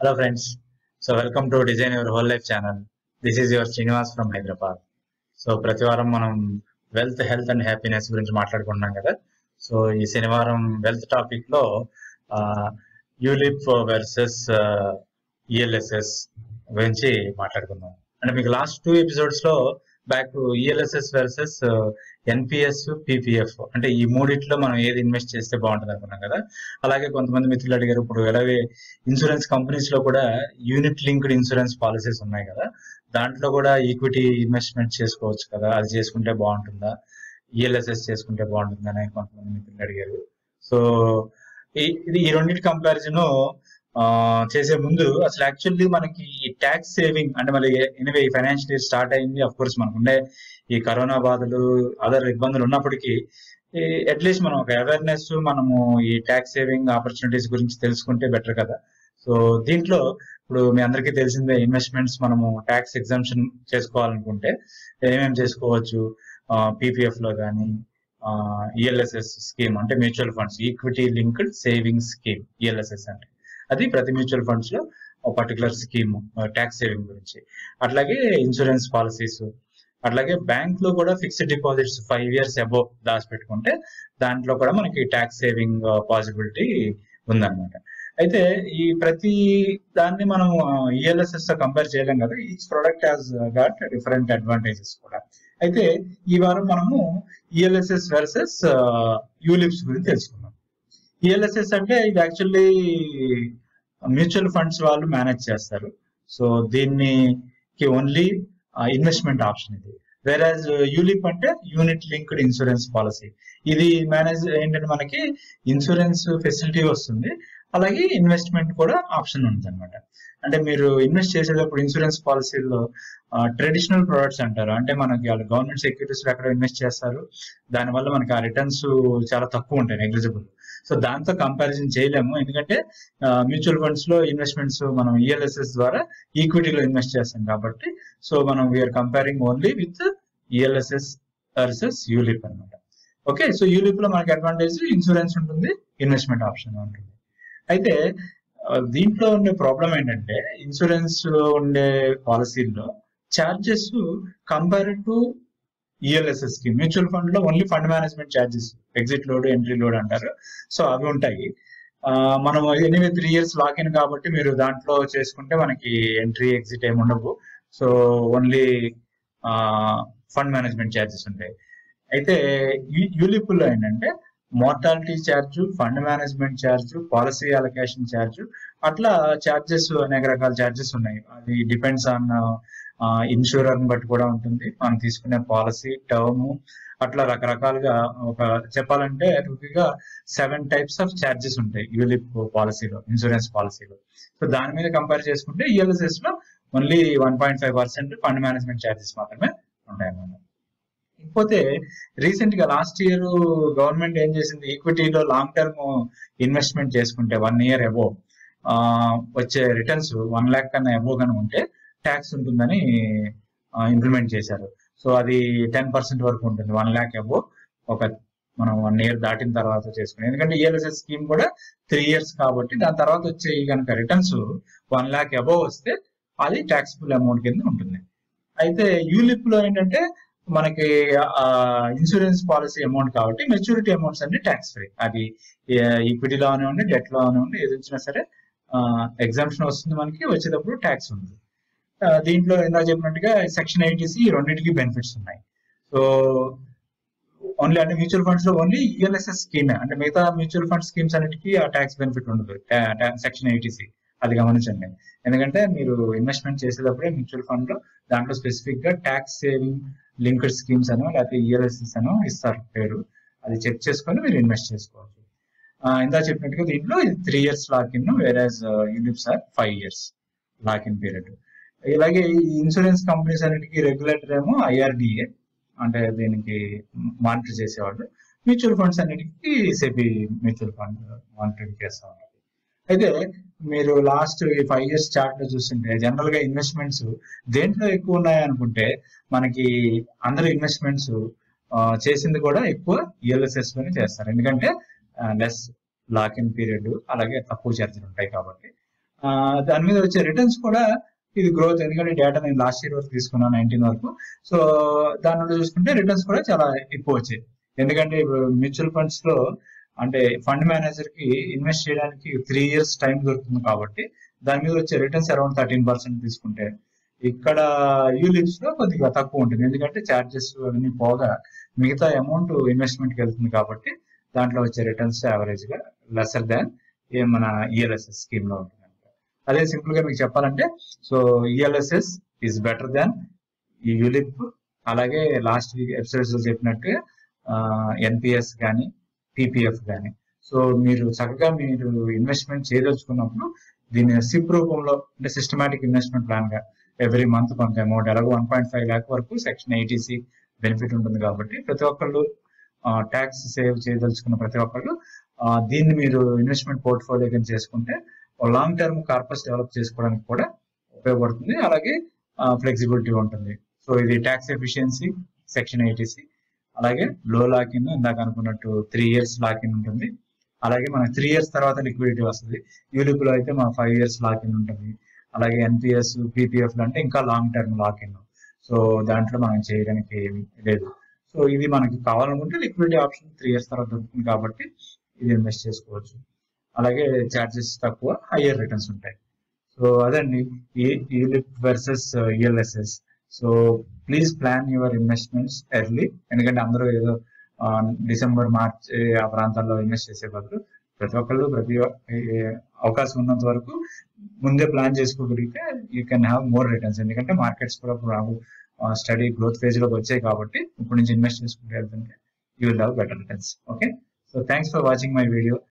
Hello friends. So welcome to Design Your Whole Life channel. This is your Srinivas from Hyderabad. So ప్రతి వారం మనం wealth health and happiness గురించి మాట్లాడుకుంటున్నాం కదా so ఈ శనివారం వెల్త్ టాపిక్ లో యూలిప్ వర్సెస్ ఈఎల్ఎస్ఎస్ గురించి మాట్లాడుకుందాం అంటే మీకు లాస్ట్ టూ ఎపిసోడ్స్ లో back ELSS versus NPS PPF అంటే ఈ మూడిట్లో మనం ఏది ఇన్వెస్ట్ చేస్తే బాగుంటుంది అనుకున్నాం కదా అలాగే కొంతమంది మిత్రులు అడిగారు ఇప్పుడు ఎలాగే ఇన్సూరెన్స్ కంపెనీస్ లో కూడా యూనిట్ లింక్డ్ ఇన్సూరెన్స్ పాలసీస్ ఉన్నాయి కదా దాంట్లో కూడా ఈక్విటీ ఇన్వెస్ట్మెంట్ చేసుకోవచ్చు కదా అది చేసుకుంటే బాగుంటుందా ఈఎల్ఎస్ఎస్ చేసుకుంటే బాగుంటుందా అని కొంతమంది మిత్రులు అడిగారు సో ఈ- ఇది ఈ రెండింటి కంపారిజన్ చేసే ముందు అసలు యాక్చువల్లీ మనకి ఈ ట్యాక్స్ సేవింగ్ అంటే మళ్ళీ ఎనివే ఈ ఫైనాన్షియల్ ఇయర్ స్టార్ట్ అయింది అఫ్ కోర్స్ మనకు ఉండే ఈ కరోనా బాధలు అదర్ ఇబ్బందులు ఉన్నప్పటికీ అట్లీస్ట్ మనం ఒక అవేర్నెస్ మనము ఈ ట్యాక్స్ సేవింగ్ ఆపర్చునిటీస్ గురించి తెలుసుకుంటే బెటర్ కదా సో దీంట్లో ఇప్పుడు మీ అందరికీ తెలిసిందే ఇన్వెస్ట్మెంట్స్ మనము ట్యాక్స్ ఎగ్జామ్షన్ చేసుకోవాలనుకుంటే ఏమేమి చేసుకోవచ్చు పీపీఎఫ్ లో కానీ ఈఎల్ఎస్ఎస్ స్కీమ్ అంటే mutual funds equity linked savings scheme ELSS అంటే అది ప్రతి మ్యూచువల్ ఫండ్స్ లో ఒక పర్టికులర్ స్కీమ్ ట్యాక్స్ సేవింగ్ గురించి అట్లాగే ఇన్సూరెన్స్ పాలసీస్ అట్లాగే బ్యాంక్ లో కూడా fixed deposits five years above దాచిపెట్టుకుంటే దాంట్లో కూడా మనకి ట్యాక్స్ సేవింగ్ పాసిబిలిటీ ఉందన్నమాట అయితే ఈ ప్రతి దాన్ని మనం ఈఎల్ఎస్ఎస్ తో కంపేర్ చేయలేం కదా each product has got different advantages కూడా అయితే ఈ వారం మనము ఈఎల్ఎస్ఎస్ వర్సెస్ యూలిప్స్ గురించి తెలుసుకుందాం ఈఎల్ఎస్ఎస్ అంటే ఇది యాక్చువల్లీ మ్యూచువల్ ఫండ్స్ వాళ్ళు మేనేజ్ చేస్తారు సో దీనికి ఓన్లీ ఇన్వెస్ట్మెంట్ ఆప్షన్ ఇది వేరాజ్ యూలిప్ అంటే యూనిట్ లింక్డ్ ఇన్సూరెన్స్ పాలసీ ఇది మేనేజ్ ఏంటంటే మనకి ఇన్సూరెన్స్ ఫెసిలిటీ వస్తుంది అలాగే ఇన్వెస్ట్మెంట్ కూడా ఆప్షన్ ఉంటుంది అనమాట అంటే మీరు ఇన్వెస్ట్ చేసేటప్పుడు ఇన్సూరెన్స్ పాలసీల్లో ట్రెడిషనల్ ప్రొడక్ట్స్ అంటారు అంటే మనకి వాళ్ళు గవర్నమెంట్ సెక్యూరిటీస్ ఎక్కడ ఇన్వెస్ట్ చేస్తారు దానివల్ల మనకి ఆ రిటర్న్స్ చాలా తక్కువ ఉంటాయి నెగ్లిజిబుల్ సో దాంతో కంపారిజన్ చేయలేము ఎందుకంటే మ్యూచువల్ ఫండ్స్ లో ఇన్వెస్ట్మెంట్స్ మనం ఈఎల్ఎస్ఎస్ ద్వారా ఈక్విటీలో ఇన్వెస్ట్ చేస్తాం కాబట్టి సో మనం we are comparing only with ELSS versus ULIP అనమాట ఓకే సో యూలిప్ లో మనకి అడ్వాంటేజ్ ఇన్సూరెన్స్ ఉంటుంది ఇన్వెస్ట్మెంట్ ఆప్షన్ ఉంటుంది అయితే ఆ, దీంట్లో ఉండే ప్రాబ్లం ఏంటంటే ఇన్సూరెన్స్ లో ఉండే పాలసీల్లో చార్జెస్ కంపేర్ టు ఈఎల్ఎస్ఎస్ కి మ్యూచువల్ ఫండ్ లో only fund management charges exit load entry load అంటారు సో అవి ఉంటాయి ఆ, మనం anyway three years lock in కాబట్టి మీరు దాంట్లో చేసుకుంటే మనకి ఎంట్రీ ఎగ్జిట్ ఏమి ఉండవు so only fund management charges ఉంటాయి అయితే యూలిప్ లో ఏంటంటే mortality charge fund management charge policy allocation charge అట్లా ఛార్జెస్ అనేక రకాల ఛార్జెస్ ఉన్నాయి అది డిపెండ్స్ ఆన్ ఇన్సూరర్ బట్టి కూడా ఉంటుంది మనం తీసుకునే పాలసీ టర్మ్ అట్లా రకరకాలుగా ఒక చెప్పాలంటే గా సెవెన్ టైప్స్ ఆఫ్ ఛార్జెస్ ఉంటాయి యూలిప్ పాలసీలో ఇన్సూరెన్స్ పాలసీలో సో దాని మీద కంపేర్ చేసుకుంటే ఈఎల్ఎస్ఎస్ లో only one point five percent fund management charges మాత్రమే ఉంటాయి అన్నమాట ఇకపోతే రీసెంట్ గా లాస్ట్ ఇయర్ గవర్నమెంట్ ఏం చేసింది ఈక్విటీలో లాంగ్ టర్మ్ ఇన్వెస్ట్మెంట్ చేసుకుంటే వన్ ఇయర్ అబో వచ్చే రిటర్న్స్ వన్ ల్యాక్ కన్నా అబో కన్నా ఉంటే ట్యాక్స్ ఉంటుందని ఇంప్లిమెంట్ చేశారు సో అది టెన్ పర్సెంట్ వరకు ఉంటుంది వన్ ల్యాక్ అబో ఒక మనం వన్ ఇయర్ దాటిన తర్వాత చేసుకుని ఎందుకంటే ఈఎల్ఎస్ఎస్ స్కీమ్ కూడా త్రీ ఇయర్స్ కాబట్టి దాని తర్వాత వచ్చే కనుక రిటర్న్స్ వన్ ల్యాక్ అబో వస్తే అది ట్యాక్సిబుల్ అమౌంట్ కింద ఉంటుంది అయితే యూలిప్ లో ఏంటంటే మనకి ఇన్సూరెన్స్ పాలసీ అమౌంట్ కాబట్టి మెచ్యూరిటీ అమౌంట్స్ అన్ని ట్యాక్స్ ఫ్రీ అది ఈక్విటీలో అవనివ్వండి డెట్ లో అవనివ్వండి ఏది వచ్చినా సరే ఎగ్జామ్షన్ వస్తుంది మనకి వచ్చేటప్పుడు ట్యాక్స్ ఉంది ఆ, దీంట్లో ఇందాక చెప్పినట్టుగా సెక్షన్ ఎయిటీసీ రెండింటికి బెనిఫిట్స్ ఉన్నాయి సో ఓన్లీ అంటే మ్యూచువల్ ఫండ్స్ లో ఓన్లీ ఈఎల్ఎస్ఎస్ స్కీమ్ అంటే మిగతా మ్యూచువల్ ఫండ్ స్కీమ్స్ అన్నిటికీ ఆ ట్యాక్స్ బెనిఫిట్ ఉండదు సెక్షన్ ఎయిటీసీ అది గమనించండి ఎందుకంటే మీరు ఇన్వెస్ట్మెంట్ చేసేటప్పుడే మ్యూచువల్ ఫండ్ లో దాంట్లో స్పెసిఫిక్ గా ట్యాక్స్ సేవింగ్ లింక్డ్ స్కీమ్స్ అనో లేకపోతే ఈఎల్ఎస్ఎస్ అనో ఇస్తారు పేరు అది చెక్ చేసుకొని మీరు ఇన్వెస్ట్ చేసుకోవచ్చు ఆ, ఇందా చెప్పినట్టుగా దీంట్లో ఇది three years lock in whereas units are five years lock in period ఇలాగే ఈ ఇన్సూరెన్స్ కంపెనీస్ అన్నిటికీ రెగ్యులేటర్ ఏమో ఐఆర్డిఏ అంటే దీనికి మానిటర్ చేసేవాళ్ళు మ్యూచువల్ ఫండ్స్ అన్నిటికీ సెబీ మ్యూచువల్ ఫండ్ మానిటరింగ్ చేస్తా ఉన్నారు అయితే మీరు లాస్ట్ ఈ ఫైవ్ ఇయర్స్ చార్ట్ లో చూస్తుంటే జనరల్ గా ఇన్వెస్ట్మెంట్స్ దేంట్లో ఎక్కువ ఉన్నాయి అనుకుంటే మనకి అందరు ఇన్వెస్ట్మెంట్స్ చేసింది కూడా ఎక్కువ ఈఎల్ఎస్ఎస్ లోనే చేస్తారు ఎందుకంటే లెస్ లాక్ ఇన్ పీరియడ్ అలాగే తక్కువ ఛార్జీలు ఉంటాయి కాబట్టి ఆ, దాని మీద వచ్చే రిటర్న్స్ కూడా ఇది గ్రోత్ ఎందుకంటే డేటా నేను లాస్ట్ ఇయర్ వరకు తీసుకున్నాను నైన్టీన్ వరకు సో దాని నుండి చూసుకుంటే రిటర్న్స్ కూడా చాలా ఎక్కువ వచ్చాయి ఎందుకంటే ఇప్పుడు మ్యూచువల్ ఫండ్స్ లో అంటే ఫండ్ మేనేజర్ కి ఇన్వెస్ట్ చేయడానికి త్రీ ఇయర్స్ టైం దొరుకుతుంది కాబట్టి దాని మీద వచ్చే రిటర్న్స్ అరౌండ్ థర్టీన్ పర్సెంట్ తీసుకుంటే ఇక్కడ యూలిప్స్ లో కొద్దిగా తక్కువ ఉంటుంది ఎందుకంటే చార్జెస్ అవన్నీ పోగా మిగతా అమౌంట్ ఇన్వెస్ట్మెంట్ కి వెళ్తుంది కాబట్టి దాంట్లో వచ్చే రిటర్న్స్ యావరేజ్ గా లెసర్ దాన్ ఏ మన ఈఎల్ఎస్ఎస్ స్కీమ్ లో ఉంటుంది అదే సింపుల్ గా మీకు చెప్పాలంటే so ELSS is better than ఈ యూలిప్ అలాగే లాస్ట్ వీక్ ఎపిసోడ్స్ లో చెప్పినట్టు ఎన్పిఎస్ కానీ పీపీఎఫ్ కానీ సో మీరు చక్కగా మీరు ఇన్వెస్ట్మెంట్ చేయదలుచుకున్నప్పుడు దీన్ని సిప్ రూపంలో అంటే సిస్టమాటిక్ ఇన్వెస్ట్మెంట్ ప్లాన్ గా ఎవ్రీ మంత్ కొంత అమౌంట్ ఎలాగో వన్ పాయింట్ ఫైవ్ ల్యాక్ వరకు సెక్షన్ ఎయిటీసీ బెనిఫిట్ ఉంటుంది కాబట్టి ప్రతి ఒక్కళ్ళు ట్యాక్స్ సేవ్ చేయదలుచుకున్న ప్రతి ఒక్కళ్ళు ఆ, దీన్ని మీరు ఇన్వెస్ట్మెంట్ పోర్ట్ఫోలియో కింద చేసుకుంటే లాంగ్ టర్మ్ కార్పస్ డెవలప్ చేసుకోవడానికి కూడా ఉపయోగపడుతుంది అలాగే ఫ్లెక్సిబిలిటీ ఉంటుంది సో ఇది ట్యాక్స్ ఎఫిషియన్సీ సెక్షన్ ఎయిటీసీ అలాగే లో లాక్ ఇన్ ఇందాక అనుకున్నట్టు త్రీ ఇయర్స్ లాక్ ఇన్ ఉంటుంది అలాగే మనకి త్రీ ఇయర్స్ తర్వాత లిక్విడిటీ వస్తుంది యూలిప్ లో అయితే మన ఫైవ్ ఇయర్స్ లాక్ ఇన్ ఉంటుంది అలాగే ఎన్పిఎస్ పీపీఎఫ్ అంటే ఇంకా long term lock in so దాంట్లో మనం చేయడానికి ఏమీ లేదు సో ఇది మనకి కావాలనుకుంటే లిక్విడిటీ ఆప్షన్ త్రీ ఇయర్స్ తర్వాత దొరుకుతుంది కాబట్టి ఇది ఇన్వెస్ట్ చేసుకోవచ్చు అలాగే చార్జెస్ తక్కువ హయ్యర్ రిటర్న్స్ ఉంటాయి సో అదండి ULIP versus ELSS so please plan your investments early ఎందుకంటే అందరూ ఏదో ఆ, డిసెంబర్ మార్చ్ ఆ ప్రాంతాల్లో ఇన్వెస్ట్ చేసే బదులు ప్రతి ఒక్కళ్ళు ప్రతి ఒ- ఏ అవకాశం ఉన్నంత వరకు ముందే ప్లాన్ చేసుకోగలిగితే you can have more returns ఎందుకంటే మార్కెట్స్ కూడా ఇప్పుడు స్టడీ గ్రోత్ ఫేజ్ లోకి వచ్చాయి కాబట్టి ఇప్పుడు నుంచి ఇన్వెస్ట్ చేసుకుంటూ వెళ్తుంటే you will have better returns okay so thanks for watching my video